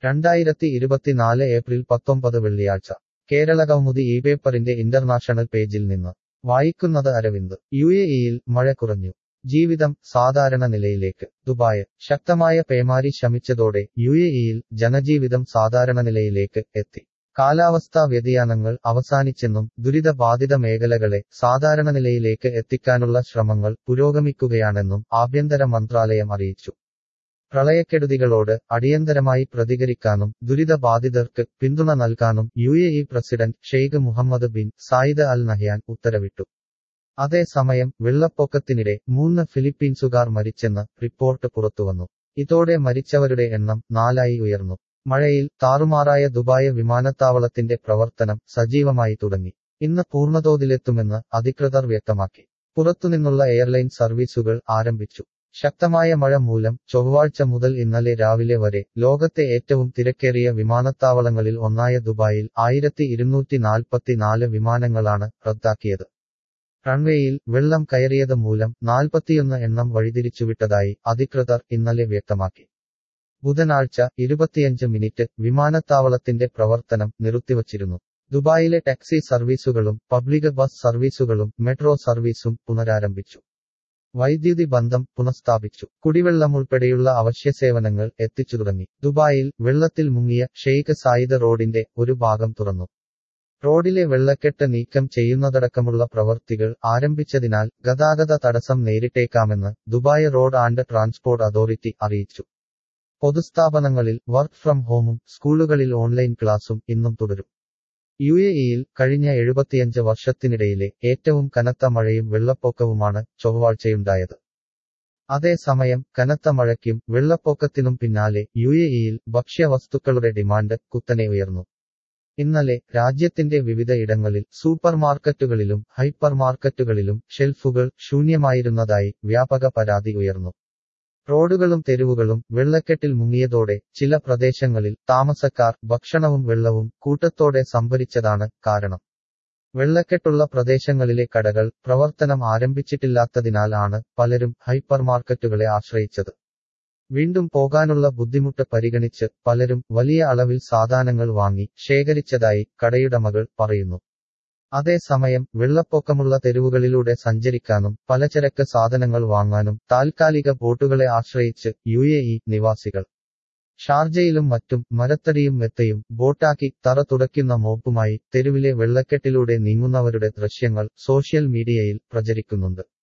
രണ്ടായിരത്തി ഇരുപത്തിനാല് ഏപ്രിൽ പത്തൊമ്പത് വെള്ളിയാഴ്ച കേരള കൗമുദി ഈ പേപ്പറിന്റെ ഇന്റർനാഷണൽ പേജിൽ നിന്ന് വായിക്കുന്നത് അരവിന്ദ് യു എ ഇയിൽ മഴ കുറഞ്ഞു ജീവിതം സാധാരണ നിലയിലേക്ക് ദുബായ് ശക്തമായ പേമാരി ശമിച്ചതോടെ യു എ ഇയിൽ ജനജീവിതം സാധാരണ നിലയിലേക്ക് എത്തി കാലാവസ്ഥാ വ്യതിയാനങ്ങൾ അവസാനിച്ചെന്നും ദുരിതബാധിത മേഖലകളെ സാധാരണ നിലയിലേക്ക് എത്തിക്കാനുള്ള ശ്രമങ്ങൾ പുരോഗമിക്കുകയാണെന്നും ആഭ്യന്തര മന്ത്രാലയം അറിയിച്ചു പ്രളയക്കെടുതികളോട് അടിയന്തരമായി പ്രതികരിക്കാനും ദുരിതബാധിതർക്ക് പിന്തുണ നൽകാനും U A E president Sheikh Mohammed bin Zayed al Nahyan ഉത്തരവിട്ടു അതേസമയം വെള്ളപ്പൊക്കത്തിനിടെ മൂന്ന് ഫിലിപ്പീൻസുകാർ മരിച്ചെന്ന് റിപ്പോർട്ട് പുറത്തുവന്നു ഇതോടെ മരിച്ചവരുടെ എണ്ണം നാലായി ഉയർന്നു മഴയിൽ താറുമാറായ ദുബായ് വിമാനത്താവളത്തിന്റെ പ്രവർത്തനം സജീവമായി തുടങ്ങി ഇന്ന് പൂർണ്ണതോതിലെത്തുമെന്ന് അധികൃതർ വ്യക്തമാക്കി പുറത്തുനിന്നുള്ള എയർലൈൻ സർവീസുകൾ ആരംഭിച്ചു ശക്തമായ മഴ മൂലം ചൊവ്വാഴ്ച മുതൽ ഇന്നലെ രാവിലെ വരെ ലോകത്തെ ഏറ്റവും തിരക്കേറിയ വിമാനത്താവളങ്ങളിൽ ഒന്നായ ദുബായിൽ ആയിരത്തി ഇരുന്നൂറ്റി നാൽപ്പത്തിനാല് വിമാനങ്ങളാണ് റദ്ദാക്കിയത് റൺവേയിൽ വെള്ളം കയറിയത് മൂലം നാൽപ്പത്തിയൊന്ന് എണ്ണം വഴിതിരിച്ചുവിട്ടതായി അധികൃതർ ഇന്നലെ വ്യക്തമാക്കി ബുധനാഴ്ച ഇരുപത്തിയഞ്ച് മിനിറ്റ് വിമാനത്താവളത്തിന്റെ പ്രവർത്തനം നിർത്തിവച്ചിരുന്നു ദുബായിലെ ടാക്സി സർവീസുകളും പബ്ലിക് ബസ് സർവീസുകളും മെട്രോ സർവീസും പുനരാരംഭിച്ചു വൈദ്യുതി ബന്ധം പുനഃസ്ഥാപിച്ചു കുടിവെള്ളം ഉൾപ്പെടെയുള്ള അവശ്യസേവനങ്ങൾ എത്തിച്ചു തുടങ്ങി ദുബായിൽ വെള്ളത്തിൽ മുങ്ങിയ ഷെയ്ഖ് സായിദ് റോഡിന്റെ ഒരു ഭാഗം തുറന്നു റോഡിലെ വെള്ളക്കെട്ട് നീക്കം ചെയ്യുന്നതടക്കമുള്ള പ്രവർത്തികൾ ആരംഭിച്ചതിനാൽ ഗതാഗത തടസ്സം നേരിട്ടേക്കാമെന്ന് Dubai road and transport authority അറിയിച്ചു പൊതുസ്ഥാപനങ്ങളിൽ വർക്ക് ഫ്രം ഹോമും സ്കൂളുകളിൽ ഓൺലൈൻ ക്ലാസും ഇന്നും തുടരും യു എ ഇയിൽ കഴിഞ്ഞ എഴുപത്തിയഞ്ച് വർഷത്തിനിടയിലെ ഏറ്റവും കനത്ത മഴയും വെള്ളപ്പൊക്കവുമാണ് ചൊവ്വാഴ്ചയുണ്ടായത് അതേസമയം കനത്ത മഴയ്ക്കും വെള്ളപ്പൊക്കത്തിനും പിന്നാലെ യു എ ഇയിൽ ഭക്ഷ്യവസ്തുക്കളുടെ ഡിമാൻഡ് കുത്തനെ ഉയർന്നു ഇന്നലെ രാജ്യത്തിന്റെ വിവിധ ഇടങ്ങളിൽ സൂപ്പർമാർക്കറ്റുകളിലും ഹൈപ്പർ മാർക്കറ്റുകളിലും ഷെൽഫുകൾ ശൂന്യമായിരുന്നതായി വ്യാപക പരാതി ഉയർന്നു റോഡുകളും തെരുവുകളും വെള്ളക്കെട്ടിൽ മുങ്ങിയതോടെ ചില പ്രദേശങ്ങളിൽ താമസക്കാർ ഭക്ഷണവും വെള്ളവും കൂട്ടത്തോടെ സംഭരിച്ചതാണ് കാരണം വെള്ളക്കെട്ടുള്ള പ്രദേശങ്ങളിലെ കടകൾ പ്രവർത്തനം ആരംഭിച്ചിട്ടില്ലാത്തതിനാൽ ആണ് പലരും ഹൈപ്പർ മാർക്കറ്റുകളെ ആശ്രയിച്ചത് വീണ്ടും പോകാനുള്ള ബുദ്ധിമുട്ട് പരിഗണിച്ച് പലരും വലിയ അളവിൽ സാധനങ്ങൾ വാങ്ങി ശേഖരിച്ചതായി കടയുടമകൾ പറയുന്നു അതേസമയം വെള്ളപ്പൊക്കമുള്ള തെരുവുകളിലൂടെ സഞ്ചരിക്കാനും പലചരക്ക് സാധനങ്ങൾ വാങ്ങാനും താൽക്കാലിക ബോട്ടുകളെ ആശ്രയിച്ച് യു എ ഇ നിവാസികൾ ഷാർജയിലും മറ്റും മരത്തടിയും മെത്തയും ബോട്ടാക്കി തറ തുടയ്ക്കുന്ന മോപ്പുമായി തെരുവിലെ വെള്ളക്കെട്ടിലൂടെ നീങ്ങുന്നവരുടെ ദൃശ്യങ്ങൾ സോഷ്യൽ മീഡിയയിൽ പ്രചരിക്കുന്നുണ്ട്